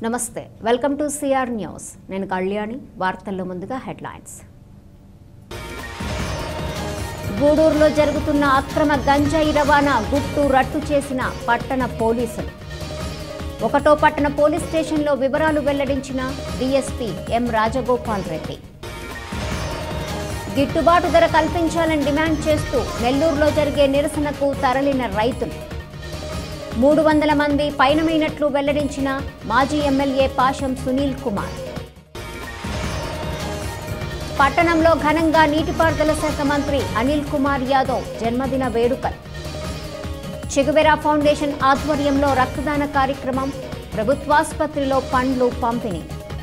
నమస్తే welcome to CR news నేను కళ్యాణి వార్తల్లో ముందుగా హెడ్లైన్స్ గూడూరులో జరుగుతున్న అక్రమ గంజాయి రవాణా గుట్టు రట్టు చేసిన పట్టణ పోలీసులు ఒకటో పట్టణ పోలీస్ స్టేషన్లో వివరాలు వెల్లడించిన డీఎస్పీ ఎం రాజగోపాల్ రెడ్డి గిట్టుబాటు ధర కల్పించాలని డిమాండ్ చేస్తూ నెల్లూరులో జరిగే నిరసనకు తరలిన రైతులు మూడు వందల మంది పయనమైనట్లు వెల్లడించిన మాజీ ఎమ్మెల్యే పాషం సునీల్ కుమార్ పట్టణంలో ఘనంగా నీటిపారుదల శాఖ మంత్రి అనిల్ కుమార్ యాదవ్ జన్మదిన వేడుకలు చిగుబెరా ఫౌండేషన్ ఆధ్వర్యంలో రక్తదాన కార్యక్రమం ప్రభుత్వాసుపత్రిలో పండ్లు పంపిణీ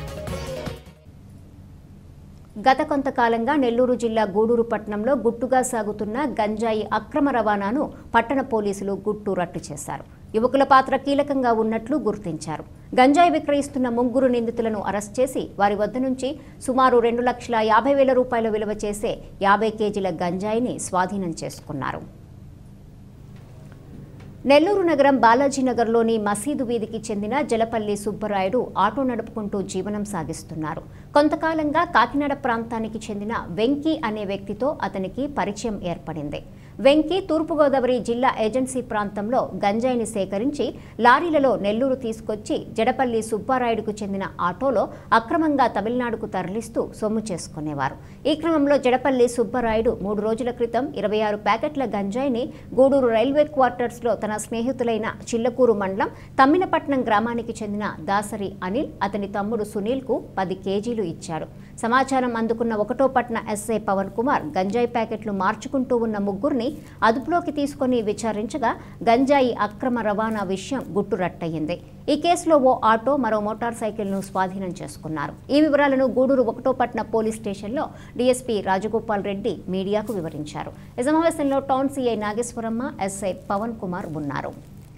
గత కొంతకాలంగా నెల్లూరు జిల్లా గూడూరు పట్టణంలో గుట్టుగా సాగుతున్న గంజాయి అక్రమ రవాణాను పట్టణ పోలీసులు గుట్టు రట్టు చేశారు యువకుల పాత్ర కీలకంగా ఉన్నట్లు గుర్తించారు గంజాయి విక్రయిస్తున్న ముగ్గురు నిందితులను అరెస్ట్ చేసి వారి వద్ద నుంచి సుమారు రెండు లక్షల యాభై వేల రూపాయల విలువ చేసే యాభై కేజీల గంజాయిని స్వాధీనం చేసుకున్నారు నెల్లూరు నగరం బాలాజీనగర్లోని మసీదు వీధికి చెందిన జలపల్లి సుబ్బరాయుడు ఆటో నడుపుకుంటూ జీవనం సాగిస్తున్నారు కొంతకాలంగా కాకినాడ ప్రాంతానికి చెందిన వెంకీ అనే వ్యక్తితో అతనికి పరిచయం ఏర్పడింది వెంకీ తూర్పుగోదావరి జిల్లా ఏజెన్సీ ప్రాంతంలో గంజాయిని సేకరించి లారీలలో నెల్లూరు తీసుకొచ్చి జడపల్లి సుబ్బారాయుడుకు చెందిన ఆటోలో అక్రమంగా తమిళనాడుకు తరలిస్తూ సొమ్ము చేసుకునేవారు ఈ క్రమంలో జడపల్లి సుబ్బరాయుడు మూడు రోజుల క్రితం ఇరవై ఆరు ప్యాకెట్ల గంజాయిని గూడూరు రైల్వే క్వార్టర్స్లో తన స్నేహితులైన చిల్లకూరు మండలం తమ్మినపట్నం గ్రామానికి చెందిన దాసరి అనిల్ అతని తమ్ముడు సునీల్కు పది కేజీలు ఇచ్చాడు సమాచారం అందుకున్న ఒకటో పట్న ఎస్ఐ పవన్ కుమార్ గంజాయి ప్యాకెట్లు మార్చుకుంటూ ఉన్న ముగ్గురిని అదుపులోకి తీసుకొని విచారించగా గంజాయి అక్రమ రవాణా విషయం గుట్టురట్టయింది ఈ కేసులో ఓ ఆటో మరో మోటార్ సైకిల్ను స్వాధీనం చేసుకున్నారు ఈ వివరాలను గూడూరు ఒకటో పట్న పోలీస్ స్టేషన్లో డీఎస్పీ రాజగోపాల్ రెడ్డి మీడియాకు వివరించారు ఈ సమావేశంలో town CI Nageswaramma SI Pavan Kumar ఉన్నారు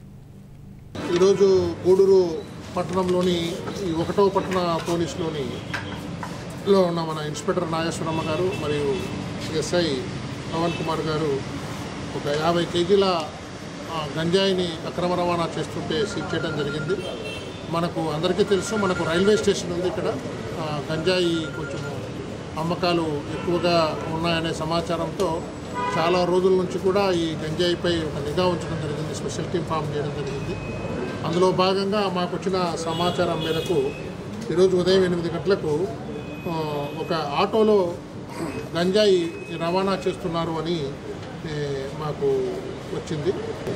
ఈరోజు గూడూరు పట్టణంలోని ఈ ఒకటో పట్టణ పోలీసులోని లో ఉన్న మన ఇన్స్పెక్టర్ నాగేశ్వరమ్మ గారు మరియు ఎస్ఐ పవన్ కుమార్ గారు ఒక యాభై కేజీల ఆ, గంజాయిని అక్రమ రవాణా చేస్తుంటే సీజ్ చేయడం జరిగింది మనకు అందరికీ తెలుసు మనకు రైల్వే స్టేషన్ ఉంది ఇక్కడ ఆ, గంజాయి కొంచెం అమ్మకాలు ఎక్కువగా ఉన్నాయనే సమాచారంతో చాలా రోజుల నుంచి కూడా ఈ గంజాయిపై ఒక నిఘా ఉంచడం జరిగింది స్పెషల్ టీం ఫామ్ చేయడం జరిగింది అందులో భాగంగా మాకు వచ్చిన సమాచారం మేరకు ఈరోజు ఉదయం ఎనిమిది గంటలకు ఆ, ఒక ఆటోలో గంజాయి రవాణా చేస్తున్నారు అని ఏ, మాకు వచ్చింది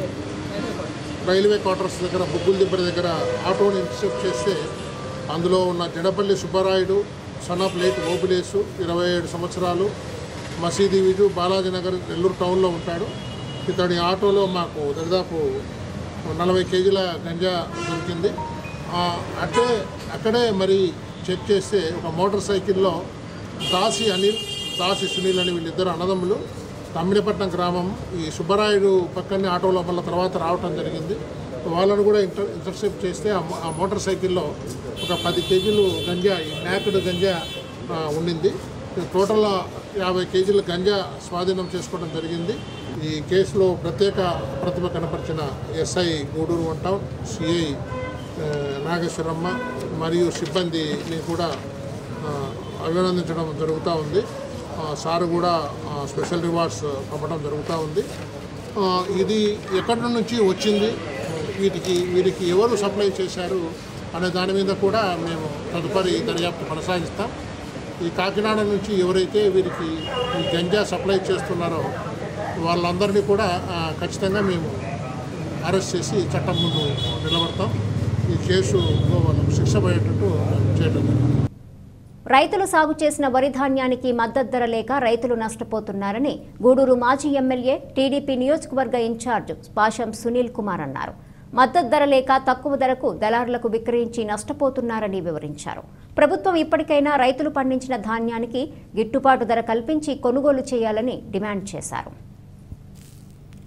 రైల్వే క్వార్టర్స్ దగ్గర బుగ్గుల దిబ్బరి దగ్గర ఆటోని ఇంటర్సెప్ట్ చేస్తే అందులో ఉన్న జడపల్లి సుబ్బారాయుడు సనప్ లేట్ ఓబులేసు ఇరవై ఏడు సంవత్సరాలు మసీదీ వీధు బాలాజీనగర్ నెల్లూరు టౌన్లో ఉంటాడు ఇతడి ఆటోలో మాకు దాదాపు నలభై కేజీల గంజా దొరికింది ఆ, అట్టే అక్కడే మరి చెక్ చేస్తే ఒక మోటార్ సైకిల్లో దాసి అనిల్ దాసి సునీల్ అని వీళ్ళిద్దరు అన్నదమ్ములు తమ్మిడిపట్నం గ్రామం ఈ సుబ్బరాయుడు పక్కనే ఆటోలో మళ్ళీ తర్వాత రావటం జరిగింది వాళ్ళను కూడా ఇంటర్ ఇంటర్సెప్ట్ చేస్తే ఆ మో- ఆ మోటార్ సైకిల్లో ఒక పది కేజీలు గంజా ఈ మ్యాక్డ్ గంజా ఆ, ఉండింది టోటల్ యాభై కేజీల గంజా స్వాధీనం చేసుకోవడం జరిగింది ఈ కేసులో ప్రత్యేక ప్రతిభ కనపరిచిన SI Gudur one town CI ఆ, నాగేశ్వరమ్మ మరియు సిబ్బందిని కూడా ఆ, అభినందించడం జరుగుతూ ఉంది ఆ, సారు కూడా ఆ, స్పెషల్ రివార్డ్స్ పంపడం జరుగుతూ ఉంది ఆ, ఇది ఎక్కడి నుంచి వచ్చింది వీటికి వీరికి ఎవరు సప్లై చేశారు అనే దాని మీద కూడా మేము తదుపరి దర్యాప్తు కొనసాగిస్తాం ఈ కాకినాడ నుంచి ఎవరైతే వీరికి ఈ గంజా సప్లై చేస్తున్నారో వాళ్ళందరినీ కూడా ఆ, ఖచ్చితంగా మేము అరెస్ట్ చేసి చట్టం ముందు నిలబడతాం ఈ కేసులో వాళ్ళకు శిక్ష పడేటట్టు చేయడం జరిగింది రైతులు సాగు చేసిన వరి ధాన్యానికి మద్దతు ధర లేక రైతులు నష్టపోతున్నారని గూడూరు మాజీ ఎమ్మెల్యే టీడీపీ నియోజకవర్గ ఇన్ఛార్జ్ పాషం సునీల్ కుమార్ అన్నారు మద్దతు ధర లేక తక్కువ ధరకు దళారులకు విక్రయించి నష్టపోతున్నారని వివరించారు ప్రభుత్వం ఇప్పటికైనా రైతులు పండించిన ధాన్యానికి గిట్టుబాటు ధర కల్పించి కొనుగోలు చేయాలని డిమాండ్ చేశారు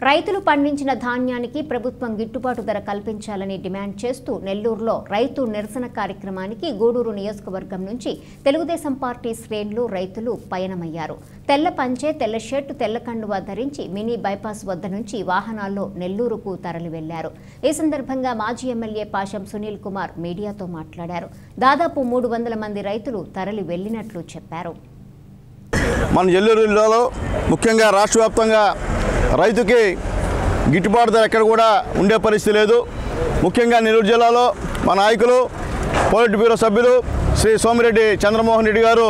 రైతులు పండించిన ధాన్యానికి ప్రభుత్వం గిట్టుబాటు ధర కల్పించాలని డిమాండ్ చేస్తూ నెల్లూరులో రైతు నిరసన కార్యక్రమానికి గూడూరు నియోజకవర్గం నుంచి తెలుగుదేశం పార్టీ శ్రేణులు రైతులు పయనమయ్యారు తెల్ల పంచే తెల్ల షర్టు తెల్ల కండువా ధరించి మినీ బైపాస్ వద్ద నుంచి వాహనాల్లో నెల్లూరుకు తరలి వెళ్లారు ఈ సందర్భంగా మాజీ ఎమ్మెల్యే పాశం సునీల్ కుమార్ మీడియాతో మాట్లాడారు దాదాపు మూడు వందల మంది రైతులు తరలి వెళ్లినట్లు చెప్పారు మన నెల్లూరు జిల్లాలో ముఖ్యంగా రాష్ట్ర వ్యాప్తంగా రైతుకి గిట్టుబాటు ధర ఎక్కడ కూడా ఉండే పరిస్థితి లేదు ముఖ్యంగా నెల్లూరు జిల్లాలో మా నాయకులు పోలిట్ బ్యూరో సభ్యులు శ్రీ సోమిరెడ్డి చంద్రమోహన్ రెడ్డి గారు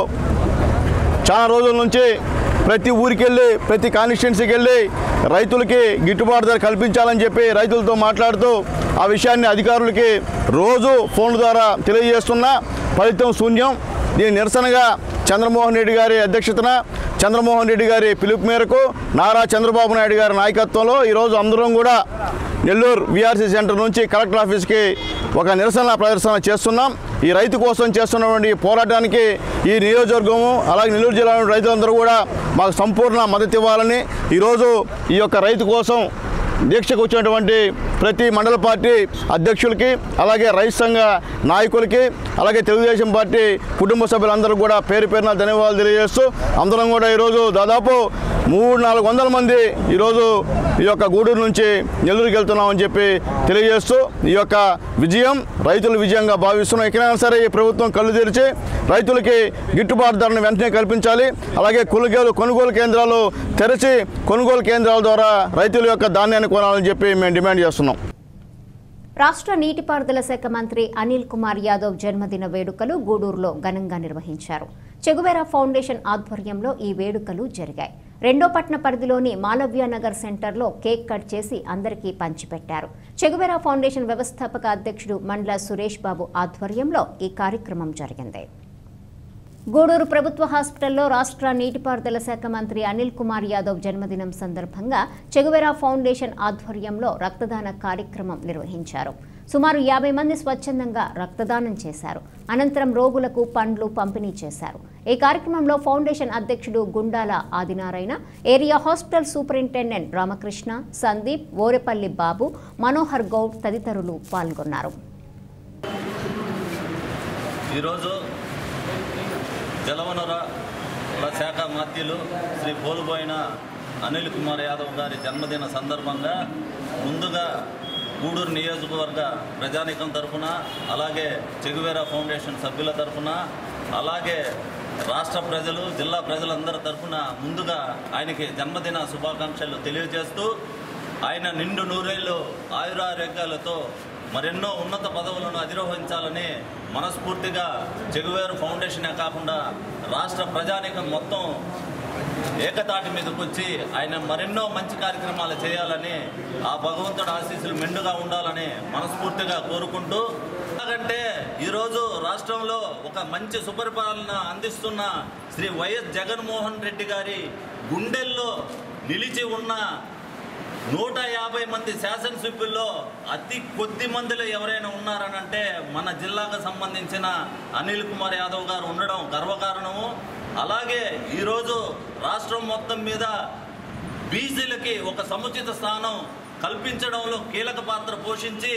చాలా రోజుల నుంచి ప్రతి ఊరికి వెళ్ళి ప్రతి కాన్స్టిట్యున్సీకి వెళ్ళి రైతులకి గిట్టుబాటు ధర కల్పించాలని చెప్పి రైతులతో మాట్లాడుతూ ఆ విషయాన్ని అధికారులకి రోజు ఫోన్ ద్వారా తెలియజేస్తున్నా ఫలితం శూన్యం దీని నిరసనగా చంద్రమోహన్ రెడ్డి గారి అధ్యక్షతన చంద్రమోహన్ రెడ్డి గారి పిలుపు మేరకు నారా చంద్రబాబు నాయుడు గారి నాయకత్వంలో ఈరోజు అందరం కూడా నెల్లూరు విఆర్సీ సెంటర్ నుంచి కలెక్టర్ ఆఫీస్కి ఒక నిరసన ప్రదర్శన చేస్తున్నాం ఈ రైతు కోసం చేస్తున్నటువంటి ఈ పోరాటానికి ఈ నియోజకవర్గము అలాగే నెల్లూరు జిల్లాలోని రైతులందరూ కూడా మాకు సంపూర్ణ మద్దతు ఇవ్వాలని ఈరోజు ఈ యొక్క రైతు కోసం దీక్షకు వచ్చినటువంటి ప్రతి మండల పార్టీ అధ్యక్షులకి అలాగే రైతు సంఘ నాయకులకి అలాగే తెలుగుదేశం పార్టీ కుటుంబ సభ్యులందరూ కూడా పేరు పేరున ధన్యవాదాలు తెలియజేస్తూ అందరం కూడా ఈరోజు దాదాపు మూడు నాలుగు వందల మంది ఈరోజు ఈ యొక్క గూడూరు నుంచి నెల్లూరుకి వెళ్తున్నామని చెప్పి తెలియజేస్తూ ఈ యొక్క విజయం రైతుల విజయంగా భావిస్తున్నాం ఎక్కడైనా సరే ఈ ప్రభుత్వం కళ్ళు తెరిచి రైతులకి గిట్టుబాటు ధరను వెంటనే కల్పించాలి అలాగే కొనుగోలు కొనుగోలు కేంద్రాలు తెరిచి కొనుగోలు కేంద్రాల ద్వారా రైతుల యొక్క ధాన్యాన్ని కొనాలని చెప్పి మేము డిమాండ్ చేస్తున్నాం రాష్ట్ర నీటిపారుదల శాఖ మంత్రి అనిల్ కుమార్ యాదవ్ జన్మదిన వేడుకలు గూడూరులో ఘనంగా నిర్వహించారు చెగువేరా ఫౌండేషన్ ఆధ్వర్యంలో ఈ వేడుకలు జరిగాయి రెండో పట్న పరిధిలోని మాలవ్య నగర్ సెంటర్లో కేక్ కట్ చేసి అందరికీ పంచిపెట్టారు చెగువేరా ఫౌండేషన్ వ్యవస్థాపక అధ్యక్షుడు మండ్ల సురేష్ బాబు ఆధ్వర్యంలో ఈ కార్యక్రమం జరిగింది గూడూరు ప్రభుత్వ హాస్పిటల్లో రాష్ట్ర నీటిపారుదల శాఖ మంత్రి అనిల్ కుమార్ యాదవ్ జన్మదినం సందర్భంగా చెగువెరా ఫౌండేషన్ ఆధ్వర్యంలో రక్తదాన కార్యక్రమం నిర్వహించారు సుమారు యాభై మంది స్వచ్ఛందంగా రక్తదానం చేశారు అనంతరం రోగులకు పండ్లు పంపిణీ చేశారు ఈ కార్యక్రమంలో ఫౌండేషన్ అధ్యక్షుడు Gundala Adinarayana area hospital superintendent Ramakrishna Sandeep Orepalli Babu Manohar Goud తదితరులు పాల్గొన్నారు ఈరోజు జలవనరుల శాఖ మాత్యులు శ్రీ పోలుబోయిన అనిల్ కుమార్ యాదవ్ గారి జన్మదిన సందర్భంగా ముందుగా గూడూరు నియోజకవర్గ ప్రజానీకం తరఫున అలాగే చెగువేరా ఫౌండేషన్ సభ్యుల తరఫున అలాగే రాష్ట్ర ప్రజలు జిల్లా ప్రజలందరి తరఫున ముందుగా ఆయనకి జన్మదిన శుభాకాంక్షలు తెలియజేస్తూ ఆయన నిండు నూరేళ్ళు ఆయురారోగ్యాలతో మరెన్నో ఉన్నత పదవులను అధిరోహించాలని మనస్ఫూర్తిగా చెగువేరు ఫౌండేషనే కాకుండా రాష్ట్ర ప్రజానీకం మొత్తం ఏకతాటి మీదకి వచ్చి ఆయన మరెన్నో మంచి కార్యక్రమాలు చేయాలని ఆ భగవంతుడు ఆశీస్సులు మెండుగా ఉండాలని మనస్ఫూర్తిగా కోరుకుంటూ ఎందుకంటే ఈరోజు రాష్ట్రంలో ఒక మంచి సుపరిపాలన అందిస్తున్న శ్రీ వైఎస్ జగన్మోహన్ రెడ్డి గారి గుండెల్లో నిలిచి ఉన్న నూట యాభై మంది శాసనసభ్యుల్లో అతి కొద్ది మందిలో ఎవరైనా ఉన్నారనంటే మన జిల్లాకు సంబంధించిన అనిల్ కుమార్ యాదవ్ గారు ఉండడం గర్వకారణము అలాగే ఈరోజు రాష్ట్రం మొత్తం మీద బీసీలకి ఒక సముచిత స్థానం కల్పించడంలో కీలక పాత్ర పోషించి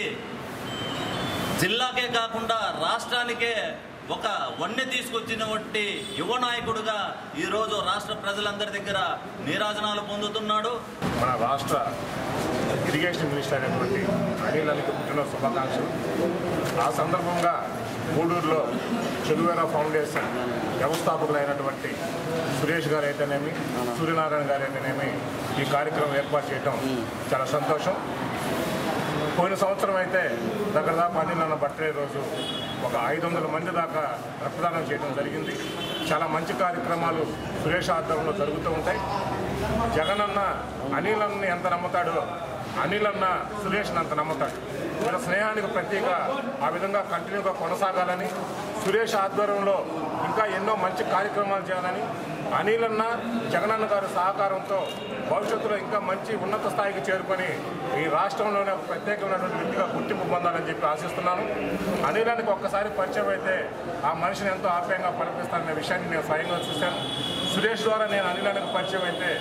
జిల్లాకే కాకుండా రాష్ట్రానికే ఒక వన్నె తీసుకొచ్చినటువంటి యువ నాయకుడుగా ఈరోజు రాష్ట్ర ప్రజలందరి దగ్గర నీరాజనాలు పొందుతున్నాడు మన రాష్ట్ర ఇరిగేషన్ మినిస్టర్ అయినటువంటి అనిల్ అలీకి పుట్టిన శుభాకాంక్షలు ఆ సందర్భంగా గూడూరులో చెగువేరా ఫౌండేషన్ వ్యవస్థాపకులైనటువంటి సురేష్ గారు అయితేనేమి సూర్యనారాయణ గారు అయితేనేమి ఈ కార్యక్రమం ఏర్పాటు చేయడం చాలా సంతోషం పోయిన సంవత్సరం అయితే దగ్గర దాకా అనిల్ అన్న బర్త్డే రోజు ఒక ఐదు వందల మంది దాకా రక్తదానం చేయడం జరిగింది చాలా మంచి కార్యక్రమాలు సురేష్ ఆధ్వర్యంలో జరుగుతూ ఉంటాయి జగన్ అన్న అనిల్ అన్నని ఎంత నమ్ముతాడో అనిల్ అన్న సురేష్ని అంత నమ్ముతాడు వీళ్ళ స్నేహానికి ప్రత్యేక ఆ విధంగా కంటిన్యూగా కొనసాగాలని సురేష్ ఆధ్వర్యంలో ఇంకా ఎన్నో మంచి కార్యక్రమాలు చేయాలని అనిల్ అన్న జగనన్న గారి సహకారంతో భవిష్యత్తులో ఇంకా మంచి ఉన్నత స్థాయికి చేరుకొని ఈ రాష్ట్రంలోనే ఒక ప్రత్యేకమైనటువంటి వ్యక్తిగా గుర్తింపు పొందాలని చెప్పి ఆశిస్తున్నాను అనిలానికి ఒక్కసారి పరిచయం అయితే ఆ మనిషిని ఎంతో ఆప్యాయంగా పలిపిస్తాననే విషయాన్ని నేను స్వయంగా చూశాను సురేష్ ద్వారా నేను అనిలానికి పరిచయం అయితే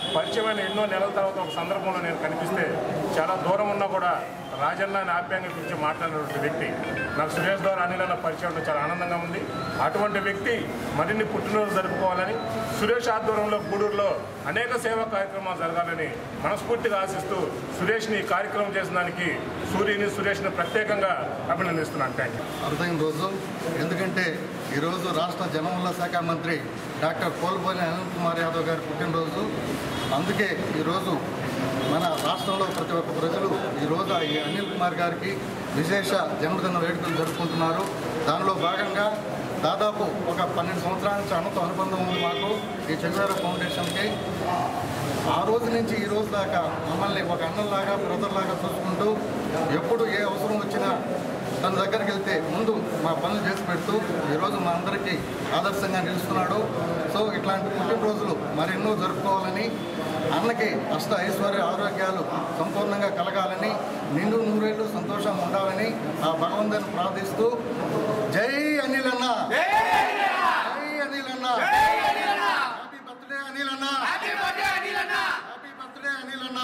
పరిచయమైన ఎన్నో నెలల తర్వాత ఒక సందర్భంలో నేను కనిపిస్తే చాలా దూరం ఉన్నా కూడా రాజన్న అని ఆప్యాయంగా పిలిచి మాట్లాడినటువంటి వ్యక్తి నాకు సురేష్ ద్వారా అనిల్ అన్న పరిచయం ఉండడం చాలా ఆనందంగా ఉంది అటువంటి వ్యక్తి మరిన్ని పుట్టినరోజు జరుపుకోవాలని సురేష్ ఆధ్వర్యంలో గూడూరులో అనేక సేవా కార్యక్రమాలు జరగాలని మనస్ఫూర్తిగా ఆశిస్తూ సురేష్ని ఈ కార్యక్రమం చేసిన దానికి సూర్యుని సురేష్ని ప్రత్యేకంగా అభినందిస్తున్నాను థ్యాంక్ యూ అరుదైన రోజు ఎందుకంటే ఈరోజు రాష్ట్ర జనవనరుల శాఖ మంత్రి డాక్టర్ పోల్బోని అనిల్ కుమార్ యాదవ్ గారి పుట్టినరోజు అందుకే ఈరోజు మన రాష్ట్రంలో ప్రతి ఒక్క ప్రజలు ఈరోజు ఈ అనిల్ కుమార్ గారికి విశేష జన్మదిన వేడుకలు జరుపుకుంటున్నారు దానిలో భాగంగా దాదాపు ఒక పన్నెండు సంవత్సరాల నుంచి అన్నతో అనుబంధం ఉంది మాకు ఈ చెగువేర ఫౌండేషన్కి ఆ రోజు నుంచి ఈ రోజు దాకా మమ్మల్ని ఒక అన్నలాగా బ్రదర్లాగా చూసుకుంటూ ఎప్పుడు ఏ అవసరం వచ్చినా తన దగ్గరికి వెళ్తే ముందు మా పనులు చేసి పెడుతూ ఈరోజు మా అందరికీ ఆదర్శంగా నిలుస్తున్నాడు సో ఇట్లాంటి పుట్టినరోజులు మరెన్నో జరుపుకోవాలని అన్నకి అష్ట ఐశ్వర్య ఆరోగ్యాలు సంపూర్ణంగా కలగాలని నిండు నూరేళ్ళు సంతోషంగా ఉండాలని ఆ భగవంతుని ప్రార్థిస్తూ జై అనిల్ అన్న జై అనిల్ అన్న హ్యాపీ బర్త్డే అనిల్ అన్న హ్యాపీ బర్త్డే అనిల్ అన్న హ్యాపీ బర్త్డే అనిల్ అన్న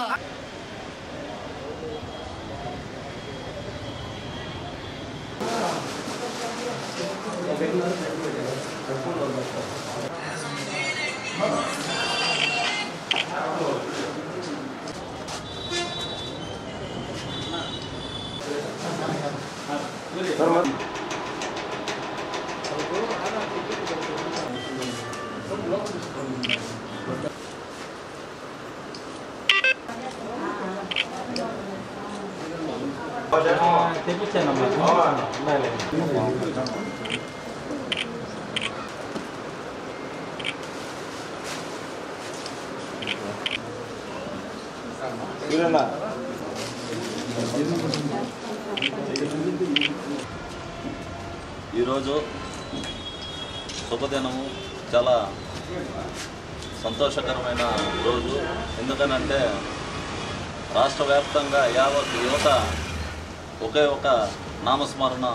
ఈరోజు శుభదినము చాలా సంతోషకరమైన రోజు ఎందుకనంటే రాష్ట్ర వ్యాప్తంగా యావత్ యువత ఒకే ఒక నామస్మరణ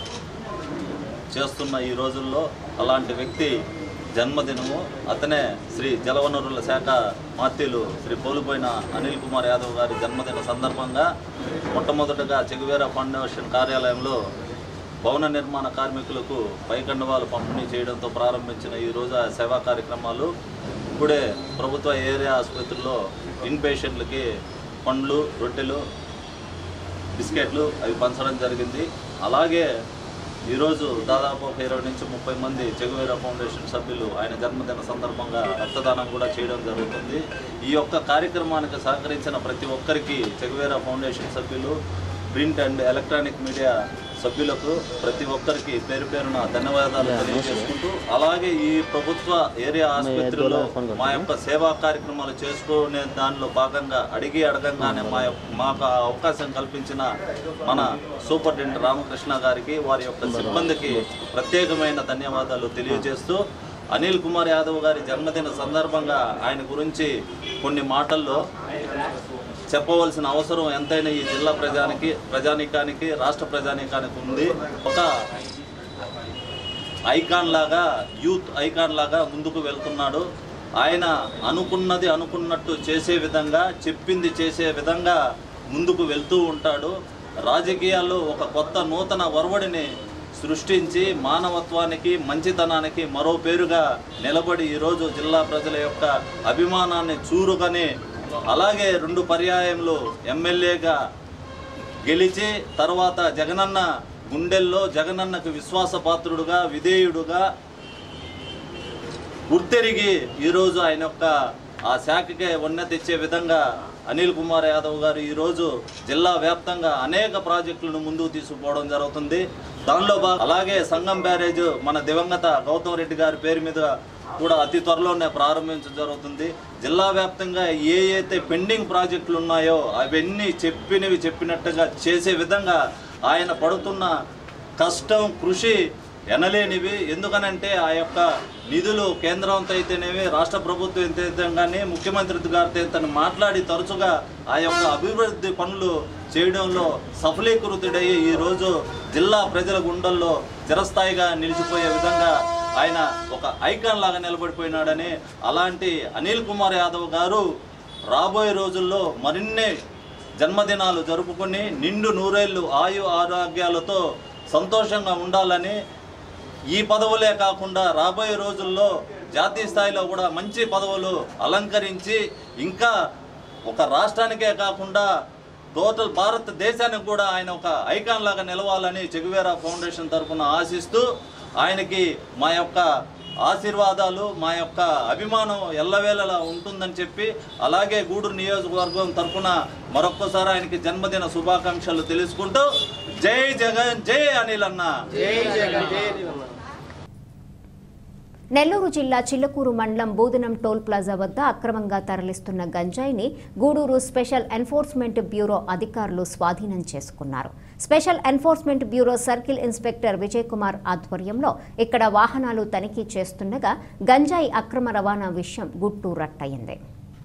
చేస్తున్న ఈ రోజుల్లో అలాంటి వ్యక్తి జన్మదినము అతనే శ్రీ జలవనరుల శాఖ మాత్యులు శ్రీ పోలుపోయిన అనిల్ కుమార్ యాదవ్ గారి జన్మదిన సందర్భంగా మొట్టమొదటగా చెగువేర ఫౌండేషన్ కార్యాలయంలో భవన నిర్మాణ కార్మికులకు పైకండవాలు పంపిణీ చేయడంతో ప్రారంభించిన ఈ రోజు ఆ సేవా కార్యక్రమాలు ఇప్పుడే ప్రభుత్వ ఏరియా ఆసుపత్రుల్లో ఇన్ పేషెంట్లకి పండ్లు రొట్టెలు బిస్కెట్లు అవి పంచడం జరిగింది అలాగే ఈరోజు దాదాపు ఒక ఇరవై నుంచి ముప్పై మంది చెగువేర ఫౌండేషన్ సభ్యులు ఆయన జన్మదిన సందర్భంగా రక్తదానం కూడా చేయడం జరుగుతుంది ఈ యొక్క కార్యక్రమానికి సహకరించిన ప్రతి ఒక్కరికి చెగువేర ఫౌండేషన్ సభ్యులు ప్రింట్ అండ్ ఎలక్ట్రానిక్ మీడియా సభ్యులకు ప్రతి ఒక్కరికి పేరు పేరున ధన్యవాదాలు తెలియజేసుకుంటూ అలాగే ఈ ప్రభుత్వ ఏరియా ఆసుపత్రిలో మా యొక్క సేవా కార్యక్రమాలు చేసుకునే దానిలో భాగంగా అడిగి అడగంగానే మా యొక్క మాకు ఆ అవకాశం కల్పించిన మన సూపరింటెండెంట్ రామకృష్ణ గారికి వారి యొక్క సిబ్బందికి ప్రత్యేకమైన ధన్యవాదాలు తెలియజేస్తూ అనిల్ కుమార్ యాదవ్ గారి జన్మదిన సందర్భంగా ఆయన గురించి కొన్ని మాటల్లో చెప్పవలసిన అవసరం ఎంతైనా ఈ జిల్లా ప్రజానికి ప్రజానీకానికి రాష్ట్ర ప్రజానీకానికి ఉంది ఒక ఐకాన్ లాగా యూత్ ఐకాన్ లాగా ముందుకు వెళ్తున్నాడు ఆయన అనుకున్నది అనుకున్నట్టు చేసే విధంగా చెప్పింది చేసే విధంగా ముందుకు వెళ్తూ ఉంటాడు రాజకీయాల్లో ఒక కొత్త నూతన ఒరవడిని సృష్టించి మానవత్వానికి మంచితనానికి మరో పేరుగా నిలబడి ఈరోజు జిల్లా ప్రజల యొక్క అభిమానాన్ని చూరుకొని అలాగే రెండు పర్యాయంలో ఎమ్మెల్యేగా గెలిచి తర్వాత జగనన్న గుండెల్లో జగనన్నకు విశ్వాసపాత్రుడుగా విధేయుడుగా గుర్తెరిగి ఈరోజు ఆయన యొక్క ఆ శాఖకే వన్నె తెచ్చే విధంగా అనిల్ కుమార్ యాదవ్ గారు ఈరోజు జిల్లా వ్యాప్తంగా అనేక ప్రాజెక్టులను ముందుకు తీసుకుపోవడం జరుగుతుంది దానిలో భాగం అలాగే సంగం బ్యారేజ్ మన దివంగత గౌతమ్ రెడ్డి గారి పేరు మీద కూడా అతి త్వరలోనే ప్రారంభించడం జరుగుతుంది జిల్లా వ్యాప్తంగా ఏ అయితే పెండింగ్ ప్రాజెక్టులు ఉన్నాయో అవన్నీ చెప్పినవి చెప్పినట్టుగా చేసే విధంగా ఆయన పడుతున్న కష్టం కృషి ఎనలేనివి ఎందుకనంటే ఆ యొక్క నిధులు కేంద్రంతో అయితేనేవి రాష్ట్ర ప్రభుత్వం అయితే కానీ ముఖ్యమంత్రి గారితో తను మాట్లాడి తరచుగా ఆ యొక్క అభివృద్ధి పనులు చేయడంలో సఫలీకృతుడై ఈరోజు జిల్లా ప్రజల గుండెల్లో చిరస్థాయిగా నిలిచిపోయే విధంగా ఆయన ఒక ఐకాన్ లాగా నిలబడిపోయినాడని అలాంటి అనిల్ కుమార్ యాదవ్ గారు రాబోయే రోజుల్లో మరిన్ని జన్మదినాలు జరుపుకుని నిండు నూరేళ్ళు ఆయు ఆరోగ్యాలతో సంతోషంగా ఉండాలని ఈ పదవులే కాకుండా రాబోయే రోజుల్లో జాతీయ స్థాయిలో కూడా మంచి పదవులు అలంకరించి ఇంకా ఒక రాష్ట్రానికే కాకుండా టోటల్ భారతదేశానికి కూడా ఆయన ఒక ఐకాన్ లాగా నిలవాలని చెగువేరా ఫౌండేషన్ తరఫున ఆశిస్తూ ఆయనకి మా యొక్క ఆశీర్వాదాలు మా యొక్క అభిమానం ఎల్లవేళలా ఉంటుందని చెప్పి అలాగే గూడూరు నియోజకవర్గం తరఫున మరొక్కసారి ఆయనకి జన్మదిన శుభాకాంక్షలు తెలుసుకుంటూ జై జగన్ జై అనిల్ అన్న నెల్లూరు జిల్లా చిల్లకూరు మండలం బూదనం టోల్ ప్లాజా వద్ద అక్రమంగా తరలిస్తున్న గంజాయిని గూడూరు స్పెషల్ ఎన్ఫోర్స్మెంట్ బ్యూరో అధికారులు స్వాధీనం చేసుకున్నారు special enforcement bureau circle inspector Vijay Kumar ఆధ్వర్యంలో ఇక్కడ వాహనాలు తనిఖీ చేస్తుండగా గంజాయి అక్రమ రవాణా విషయం గుట్టు రట్టయింది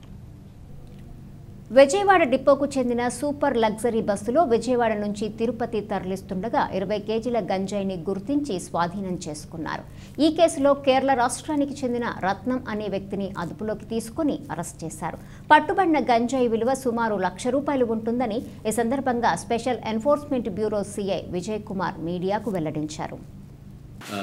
విజయవాడ డిపోకు చెందిన సూపర్ లగ్జరీ బస్సులో విజయవాడ నుంచి తిరుపతి తరలిస్తుండగా ఇరవై కేజీల గంజాయిని గుర్తించి స్వాధీనం చేసుకున్నారు ఈ కేసులో కేరళ రాష్ట్రానికి చెందిన రత్నం అనే వ్యక్తిని అదుపులోకి తీసుకుని అరెస్ట్ చేశారు పట్టుబడిన గంజాయి విలువ సుమారు లక్ష రూపాయలు ఉంటుందని ఈ సందర్భంగా special enforcement bureau CI Vijay Kumar మీడియాకు వెల్లడించారు ఆ,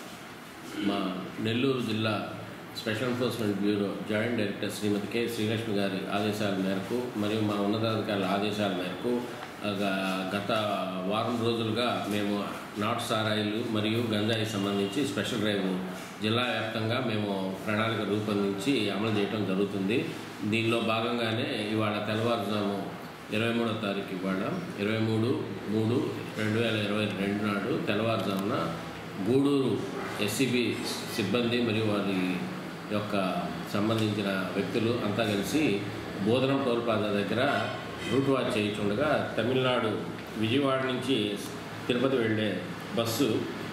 మా నెల్లూరు జిల్లా special enforcement bureau joint director Srimathi K Srilakshmi గారి ఆదేశాల మేరకు మరియు మా ఉన్నతాధికారుల ఆదేశాల మేరకు ఆ, గ- గత వారం రోజులుగా మేము నాటు సారాయిలు మరియు గంజాయి సంబంధించి స్పెషల్ డ్రైవ్ జిల్లా వ్యాప్తంగా మేము ప్రణాళిక రూపొందించి అమలు చేయడం జరుగుతుంది దీనిలో భాగంగానే ఇవాళ తెల్లవారుజాము ఇరవై మూడో తారీఖు ఇవాళ ఇరవై మూడు మూడు రెండు వేల ఇరవై రెండు నాడు తెల్లవారుజామున గూడూరు ఎస్సీబీ సిబ్బంది మరియు వారి యొక్క సంబంధించిన వ్యక్తులు అంతా కలిసి బోధనం టోల్ ప్లాజా దగ్గర రూట్ వాచ్ చేయించుండగా తమిళనాడు విజయవాడ నుంచి తిరుపతి వెళ్ళే బస్సు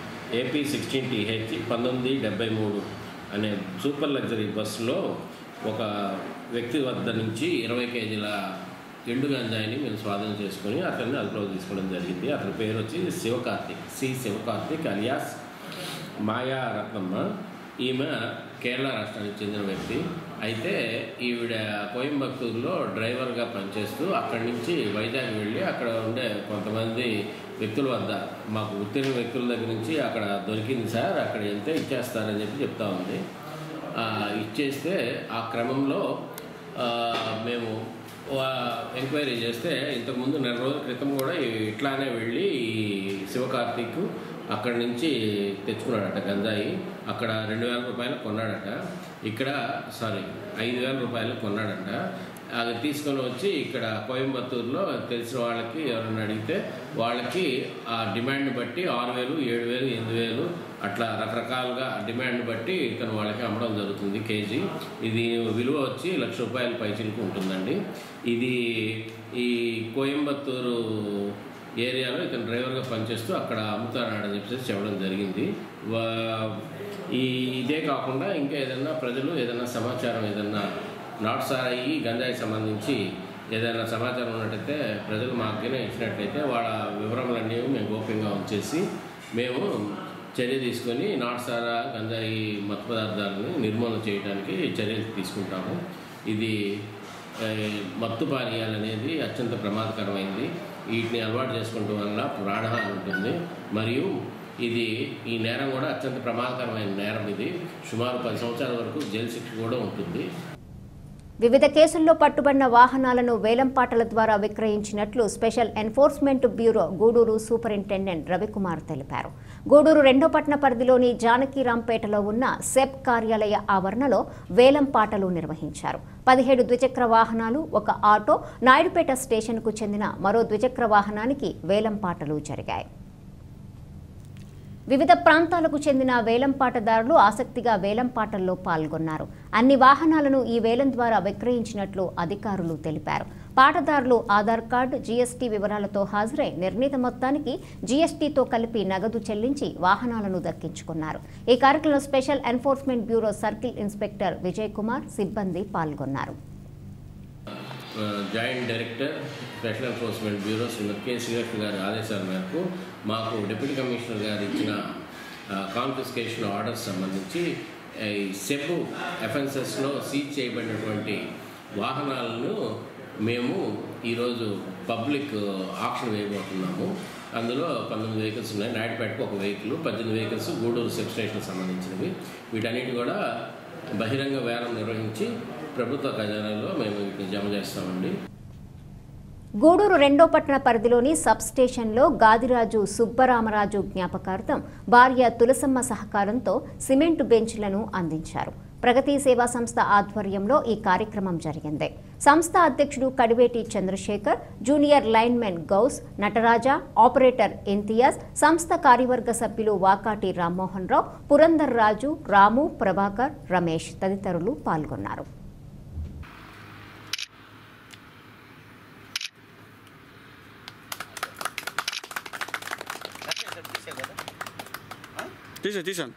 ఏపీ సిక్స్టీన్ టీహెచ్ పంతొమ్మిది డెబ్బై మూడు అనే సూపర్ లగ్జరీ బస్సులో ఒక వ్యక్తి వద్ద నుంచి ఇరవై కేజీల ఎండు గంజాయిని మేము స్వాధీనం చేసుకొని అతన్ని అదుపులోకి తీసుకోవడం జరిగింది అతని పేరు వచ్చి శివకార్తిక్ సి శివకార్తిక్ అలియాస్ మాయా రత్నమ్మ ఈమె కేరళ రాష్ట్రానికి చెందిన వ్యక్తి అయితే ఈవిడ కోయంబత్తూరులో డ్రైవర్గా పనిచేస్తూ అక్కడి నుంచి వైజాగ్ వెళ్ళి అక్కడ ఉండే కొంతమంది వ్యక్తుల వద్ద మాకు ఉత్తీర్ణ వ్యక్తుల దగ్గర నుంచి అక్కడ దొరికింది సార్ అక్కడ వెళ్తే ఇచ్చేస్తారని చెప్పి చెప్తా ఉంది ఆ, ఇచ్చేస్తే ఆ క్రమంలో ఆ, మేము వా- ఎంక్వైరీ చేస్తే ఇంతకుముందు నెల రోజుల క్రితం కూడా ఈ- ఇట్లానే వెళ్ళి ఈ శివకార్తిక్ అక్కడి నుంచి తెచ్చుకున్నాడట గంజాయి అక్కడ రెండు వేల రూపాయలు కొన్నాడట ఇక్కడ సారీ ఐదు వేల రూపాయలు కొన్నాడట అది తీసుకొని వచ్చి ఇక్కడ కోయంబత్తూరులో తెలిసిన వాళ్ళకి ఎవరైనా అడిగితే వాళ్ళకి ఆ డిమాండ్ బట్టి ఆరు వేలు ఏడు వేలు ఎనిమిది వేలు అట్లా రకరకాలుగా డిమాండ్ బట్టి ఇతను వాళ్ళకి అమ్మడం జరుగుతుంది కేజీ ఇది విలువ వచ్చి లక్ష రూపాయల పైచిలకు ఉంటుందండి ఇది ఈ కోయంబత్తూరు ఏరియాలో ఇతను డ్రైవర్గా పనిచేస్తూ అక్కడ అమ్ముతాడని చెప్పేసి చెప్పడం జరిగింది వా- ఈ ఇదే కాకుండా ఇంకా ఏదైనా ప్రజలు ఏదైనా సమాచారం ఏదైనా నాట్ సారాయి గంజాయి సంబంధించి ఏదైనా సమాచారం ఉన్నట్టయితే ప్రజలు మాకునే ఇచ్చినట్లయితే వాళ్ళ వివరములన్నీ మేము గోప్యంగా ఉంచేసి మేము చర్య తీసుకొని నాట్ సారా గంజాయి మత్తు పదార్థాలను నిర్మూలన చేయడానికి చర్యలు తీసుకుంటాము ఇది ఏ, మత్తు పానీయాలు అనేది అత్యంత ప్రమాదకరమైంది వీటిని అలవాటు చేసుకుంటూ వల్ల ప్రాణహాని ఉంటుంది మరియు ఇది ఈ నేరం కూడా అత్యంత ప్రమాదకరమైన నేరం ఇది సుమారు పది సంవత్సరాల వరకు జైలు శిక్ష కూడా ఉంటుంది వివిధ కేసుల్లో పట్టుబడిన వాహనాలను వేలంపాటల ద్వారా విక్రయించినట్లు special enforcement bureau Gudur superintendent Ravikumar తెలిపారు గూడూరు రెండో పట్టణ పరిధిలోని జానకీరాంపేటలో ఉన్న సెప్ కార్యాలయ ఆవరణలో వేలంపాటలు నిర్వహించారు పదిహేడు ద్విచక్ర వాహనాలు ఒక ఆటో నాయుడుపేట స్టేషన్కు చెందిన మరో ద్విచక్ర వాహనానికి వేలంపాటలు జరిగాయి వివిధ ప్రాంతాలకు చెందిన వేలంపాటదారులు ఆసక్తిగా వేలంపాటల్లో పాల్గొన్నారు అన్ని వాహనాలను ఈ వేలం ద్వారా విక్రయించినట్లు అధికారులు తెలిపారు పాటదారులు ఆధార్ కార్డు జీఎస్టీ వివరాలతో హాజరై నిర్ణీత మొత్తానికి జీఎస్టీతో కలిపి నగదు చెల్లించి వాహనాలను దక్కించుకున్నారు ఈ కార్యక్రమంలో special enforcement bureau circle inspector Vijay Kumar సిబ్బంది పాల్గొన్నారు ఆ, joint director special enforcement bureau Srimathi K Srilakshmi గారి ఆదేశాల మేరకు మాకు డిప్యూటీ కమిషనర్ గారు ఇచ్చిన కాన్ఫిస్కేషన్ ఆర్డర్స్ సంబంధించి ఈ సెబు ఎఫెన్సెస్లో సీజ్ చేయబడినటువంటి వాహనాలను మేము ఈరోజు పబ్లిక్ ఆక్షన్ వేయబోతున్నాము అందులో పంతొమ్మిది వెహికల్స్ ఉన్నాయి నాయుడుపేటకు ఒక వెహికల్ పద్దెనిమిది వెహికల్స్ గూడూరు సబ్ స్టేషన్ సంబంధించినవి వీటన్నిటి కూడా బహిరంగ వేలం నిర్వహించి ప్రభుత్వ ఖజానాలో మేము వీటిని జమ చేస్తామండి గూడూరు రెండో పట్టణ పరిధిలోని సబ్ స్టేషన్లో గాదిరాజు సుబ్బరామరాజు జ్ఞాపకార్థం భార్య తులసమ్మ సహకారంతో సిమెంటు బెంచ్లను అందించారు ప్రగతి సేవా సంస్థ ఆధ్వర్యంలో ఈ కార్యక్రమం జరిగింది సంస్థ అధ్యక్షుడు Kadiveti Chandrasekhar junior lineman Gouse Nataraja operator Imtiaz సంస్థ కార్యవర్గ సభ్యులు వాకాటి రామ్మోహన్ రావు పురందర్ రాజు రాము ప్రభాకర్ రమేష్ తదితరులు పాల్గొన్నారు తీసాను తీసాను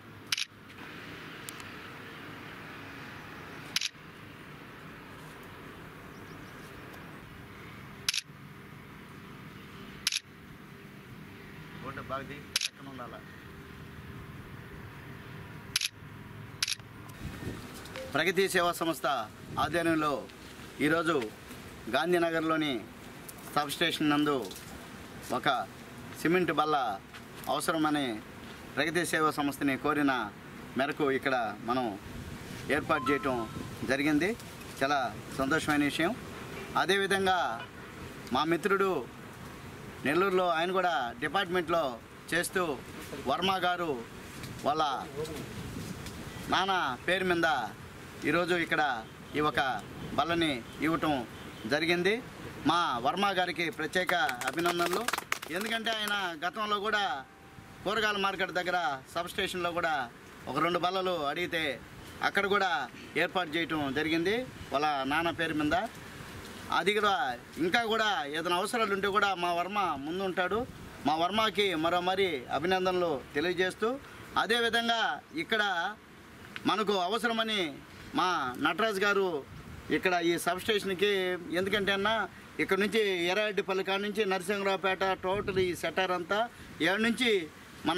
ప్రగతి సేవా సంస్థ ఆధ్వర్యంలో ఈరోజు గాంధీనగర్లోని సబ్ స్టేషన్ నందు ఒక సిమెంట్ బల్ల అవసరమని ప్రగతి సేవా సంస్థని కోరిన మేరకు ఇక్కడ మనం ఏర్పాటు చేయటం జరిగింది చాలా సంతోషమైన విషయం అదేవిధంగా మా మిత్రుడు నెల్లూరులో ఆయన కూడా డిపార్ట్మెంట్లో చేస్తూ వర్మ గారు వాళ్ళ నాన్న పేరు మీద ఈరోజు ఇక్కడ ఈ ఒక బల్లని ఇవ్వటం జరిగింది మా వర్మ గారికి ప్రత్యేక అభినందనలు ఎందుకంటే ఆయన గతంలో కూడా కూరగాయల మార్కెట్ దగ్గర సబ్ స్టేషన్లో కూడా ఒక రెండు బల్లలు అడిగితే అక్కడ కూడా ఏర్పాటు చేయటం జరిగింది వాళ్ళ నాన్న పేరు మీద అది కూడా ఇంకా కూడా ఏదైనా అవసరాలు ఉంటే కూడా మా వర్మ ముందుంటాడు మా వర్మకి మరో మరి అభినందనలు తెలియజేస్తూ అదేవిధంగా ఇక్కడ మనకు అవసరమని మా నటరాజ్ గారు ఇక్కడ ఈ సబ్ స్టేషన్కి ఎందుకంటే అన్న ఇక్కడ నుంచి ఎర్రారెడ్డిపల్లి కాడ నుంచి నరసింహరావుపేట టోటల్ ఈ సెటర్ అంతా ఏడు నుంచి మన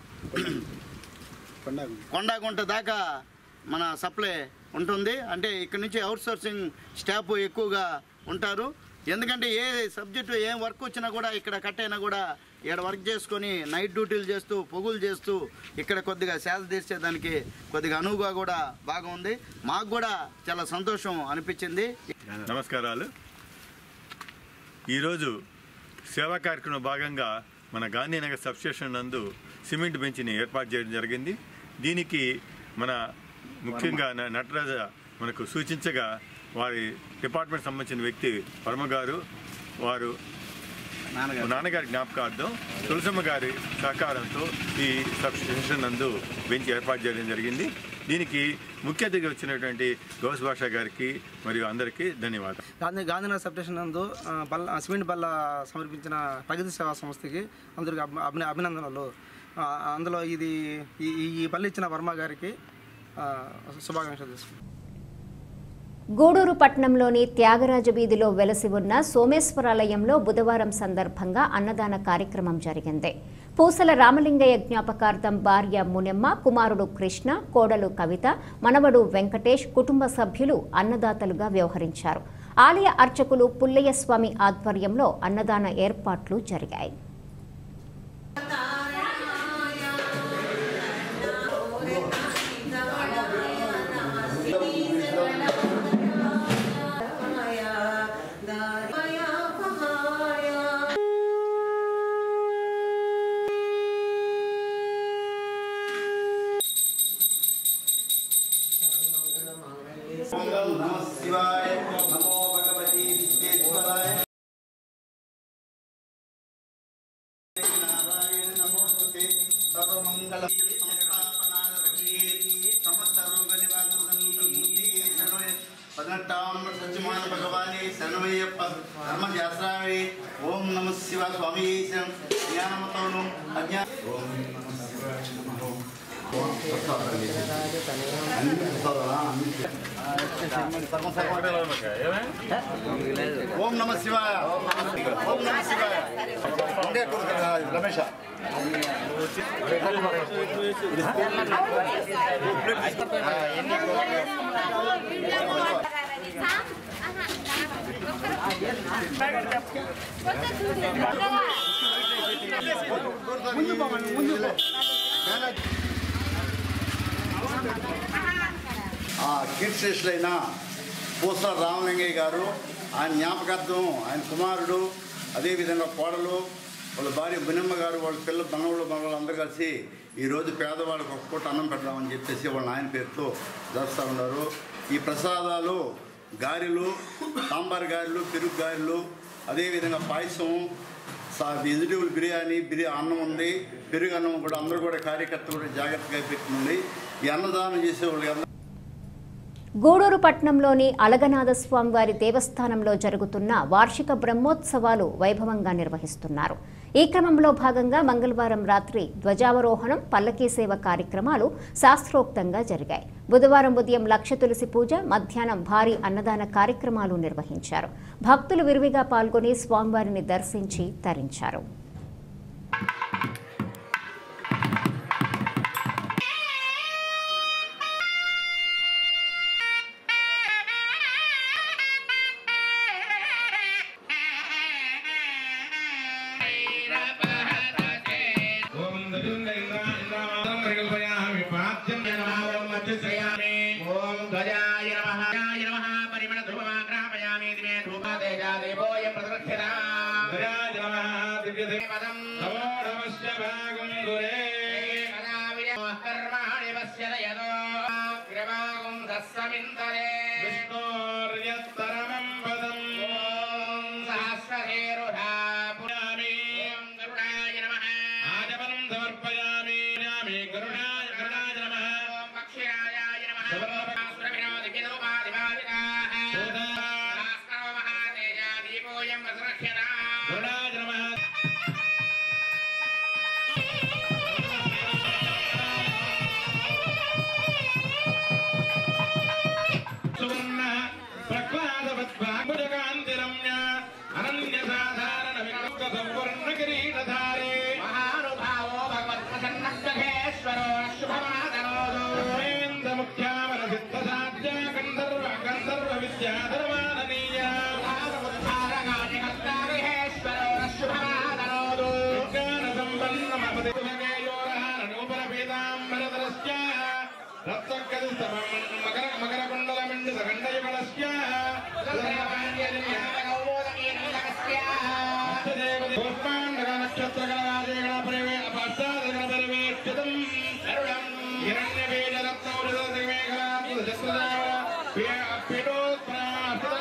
కొండాగుంట దాకా మన సప్లై ఉంటుంది అంటే ఇక్కడ నుంచి అవుట్ సోర్సింగ్ స్టాఫ్ ఎక్కువగా ఉంటారు ఎందుకంటే ఏ సబ్జెక్టు ఏం వర్క్ వచ్చినా కూడా ఇక్కడ కట్ అయినా కూడా ఇక్కడ వర్క్ చేసుకొని నైట్ డ్యూటీలు చేస్తూ పొగులు చేస్తూ ఇక్కడ కొద్దిగా సేద తీర్చేదానికి కొద్దిగా అనువుగా కూడా బాగా ఉంది మాకు కూడా చాలా సంతోషం అనిపించింది నమస్కారాలు ఈరోజు సేవా కార్యక్రమం భాగంగా మన గాంధీనగర్ సబ్స్టేషన్ నందు సిమెంట్ బెంచ్ని ఏర్పాటు చేయడం జరిగింది దీనికి మన ముఖ్యంగా న- నటరాజ మనకు సూచించగా వారి డిపార్ట్మెంట్ సంబంధించిన వ్యక్తి వర్మ గారు వారు నాన్నగారు నాన్నగారి జ్ఞాపకార్థం తులసమ్మ గారి సహకారంతో ఈ సబ్ స్టేషన్ నందు బెంచ్ ఏర్పాటు చేయడం జరిగింది దీనికి ముఖ్య అతిథిగా వచ్చినటువంటి గౌస్ భాషా గారికి మరియు అందరికీ ధన్యవాదాలు గాంధీ గాంధీనగర్ సబ్ స్టేషన్ నందు ఆ, బల్ల ఆ, సిమెంట్ బల్ల సమర్పించిన ప్రగతి సేవా సంస్థకి అందరికి అభి అభిన- అభినందనలు ఆ, అందులో ఇది ఈ ఈ- ఈ బల్ల ఇచ్చిన వర్మ గారికి ఆ, శుభాకాంక్షలు తీసుకుంటాం గూడూరు పట్టణంలోని త్యాగరాజ వీధిలో వెలసి ఉన్న సోమేశ్వరాలయంలో బుధవారం సందర్భంగా అన్నదాన కార్యక్రమం జరిగింది పూసల రామలింగయ్య జ్ఞాపకార్థం భార్య మునెమ్మ కుమారుడు కృష్ణ కోడలు కవిత మనవడు వెంకటేష్ కుటుంబ సభ్యులు అన్నదాతలుగా వ్యవహరించారు ఆలయ అర్చకులు పుల్లయ్య స్వామి ఆధ్వర్యంలో అన్నదాన ఏర్పాట్లు జరిగాయి శివాయ నమో భగవతి విశ్వేశ్వరాయ నారాయణ నమోస్తుతే సర్వమంగళ సంస్థాపనాయ రక్షే సమస్త రోగ నివారణ పదనెట్టాం సత్యమాన భగవానే శరణమయ్యప్ప ధర్మశాస్త్రావే ఓం నమ శివ స్వామి జ్ఞానమతోను అజ్ఞా ఓం నమ శివాయ నమః ఓం ఓం నమ శివాయ ఓం నమ శివాయ ఉండే కొడుకు రమేష ఆ కీర్తిశేషులైన పూస రామలింగయ్య గారు ఆయన జ్ఞాపకార్థం ఆయన కుమారుడు అదేవిధంగా కోడలు వాళ్ళ భార్య బునమ్మ గారు వాళ్ళ పిల్ల బంగళూరు బంగళూరు అందరూ కలిసి ఈరోజు పేదవాళ్ళకి ఒక పూట అన్నం పెడదామని చెప్పేసి వాళ్ళ ఆయన పేరుతో జరుస్తూ ఉన్నారు ఈ ప్రసాదాలు గారెలు సాంబార్ గారెలు పెరుగు గారెలు అదేవిధంగా పాయసం సా వెజిటేబుల్ బిర్యానీ బిర్యా అన్నం ఉంది పెరుగు అన్నం కూడా అందరూ కూడా కార్యకర్తలు కూడా జాగ్రత్తగా పెట్టుకుంది ఈ అన్నదానం చేసే వాళ్ళు గూడూరు పట్టణంలోని అలగనాథ స్వామివారి దేవస్థానంలో జరుగుతున్న వార్షిక బ్రహ్మోత్సవాలు వైభవంగా నిర్వహిస్తున్నారు ఈ క్రమంలో భాగంగా మంగళవారం రాత్రి ధ్వజావరోహణం పల్లకీ సేవ కార్యక్రమాలు శాస్త్రోక్తంగా జరిగాయి బుధవారం ఉదయం లక్ష తులసి పూజ మధ్యాహ్నం భారీ అన్నదాన కార్యక్రమాలు నిర్వహించారు భక్తులు విరివిగా పాల్గొని స్వామివారిని దర్శించి తరించారు ఓం ధ్వజాయ నమః ధ్వజాయ నమః పరిమళ ధ్రువమాగ్రాపయామి దిమే ధూపాదేజాదేవోయం ప్రదక్షిణా ధ్వజాయ నమః దివ్యదేవదం నమో నమస్య భాగం గురే కర్మాణి పశ్యదయదో గ్రవాగం దస్సమిందరే విష్ణోర్యత్తరమం పదం ఓం సహస్రహేరుధా పురామి ఓం గరుడాయ నమః ఆజపనం సమర్పయామి యామి గరుడాయ గరుడాయ నమః ఓం పక్షిరాయాయ నమః సురవినోదికినోపాధిపాదికాః భాస్కరో మహాతేజా దీపోయం ప్రసరక్షణా గరుడాయ నమః సువర్ణ ప్రహ్లాదవద్భాగుజకాంతిరమ్య అనన్య సాధారణ వికృత సంవర్ణ కిరీటధారే మహానుభావో భగవత్ప్రసన్నగ్రహేశ్వరో శుభమాదనోదు గోవింద ముఖ్యామర సిద్ధ సాధ్య గంధర్వ గంధర్వ విద్యాధర్మాననీయ భారముద్ధారగాణిహస్తాగృహేశ్వరో శుభమాదనోదు విజ్ఞాన సంపన్న మపదిగేయోరహార నూపర పీతాంబరధరస్య రత్నకలిస్తమం మకర మకర కుండల మిండిత గండయుగళస్య పుష్పాండగ నక్షత్రగణ రాజేగణ పరివే పశ్చాదగణ పరివేక్షితం సరుణం హిరణ్యబీజ రత్నౌరిద దిమేఘలా జస్వదావర పీఠోత్ప్రాప్త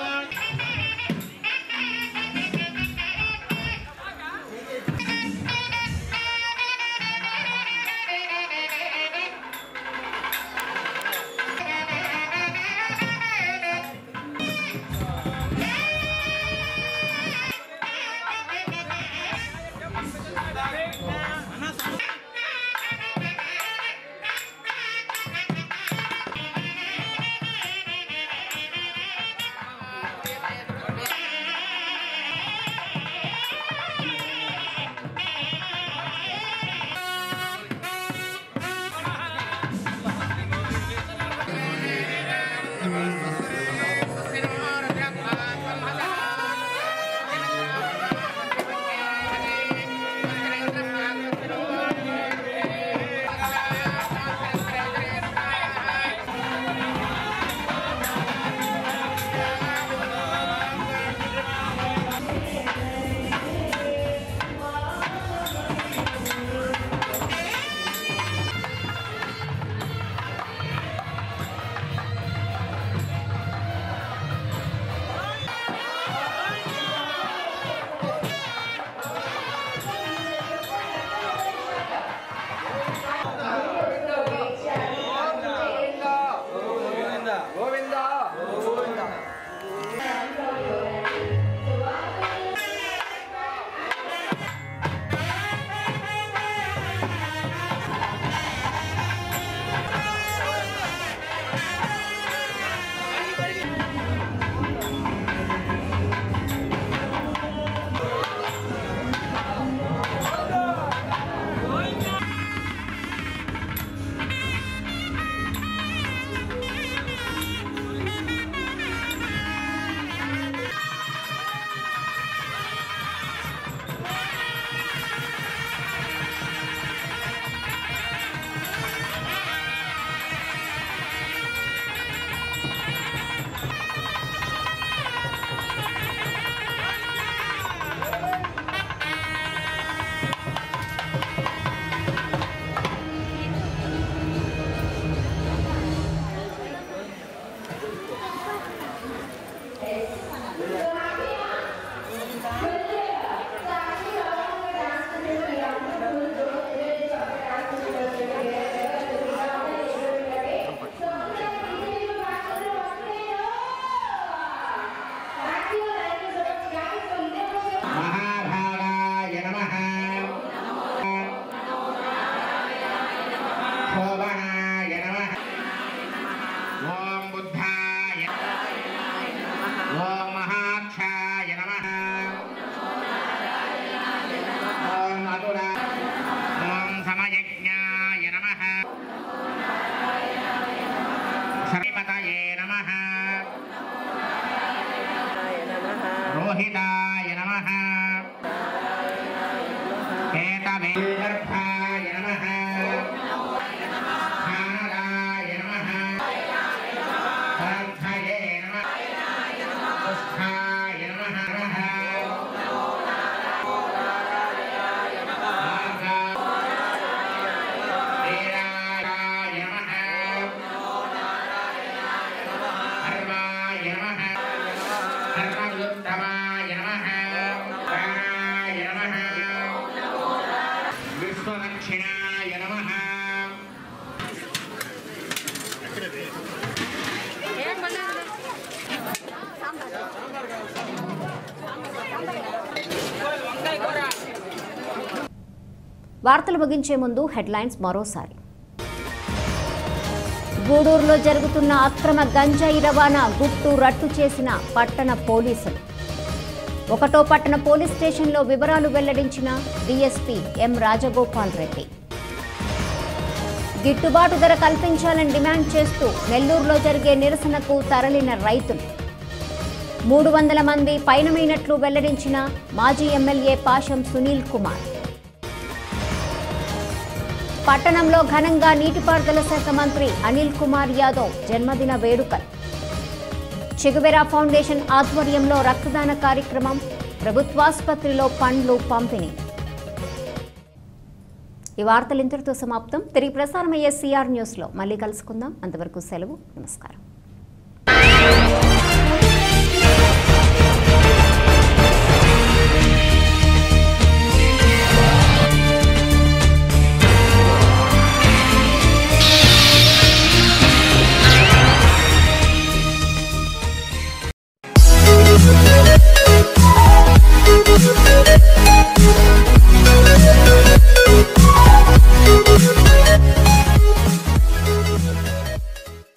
శ్రీపతయే నమః రోహితాయ నమః కేతవే గర్భాయ నమః స్థానదాయ నమః స్వర్ధయే నమః పుష్ఠాయ నమః వీరాయ నమః హర్వాయ నమః హర్వయుద్ధమాయ నమః ప్రాణాయ నమః విశ్వదక్షిణాయ నమః వార్తలు ముగించే ముందు హెడ్లైన్స్ మరోసారి గూడూరులో జరుగుతున్న అక్రమ గంజాయి రవాణా గుట్టు రట్టు చేసిన పట్టణ పోలీసులు ఒకటో పట్టణ పోలీస్ స్టేషన్లో వివరాలు వెల్లడించిన డీఎస్పీ ఎం రాజగోపాల్ రెడ్డి గిట్టుబాటు ధర కల్పించాలని డిమాండ్ చేస్తూ నెల్లూరులో జరిగే నిరసనకు తరలిన రైతులు మూడు వందల మంది పయనమైనట్లు వెల్లడించిన మాజీ ఎమ్మెల్యే పాషం సునీల్ కుమార్ పట్టణంలో ఘనంగా నీటిపారుదల శాఖ మంత్రి అనిల్ కుమార్ యాదవ్ జన్మదిన వేడుకలు చెగువెరా ఫౌండేషన్ ఆధ్వర్యంలో రక్తదాన కార్యక్రమం ప్రభుత్వాసుపత్రిలో పండ్లు పంపిణీ ఈ వార్తలు ఇంతటితో సమాప్తం తిరిగి ప్రసారమయ్యే సిఆర్ న్యూస్లో మళ్ళీ కలుసుకుందాం అంతవరకు సెలవు నమస్కారం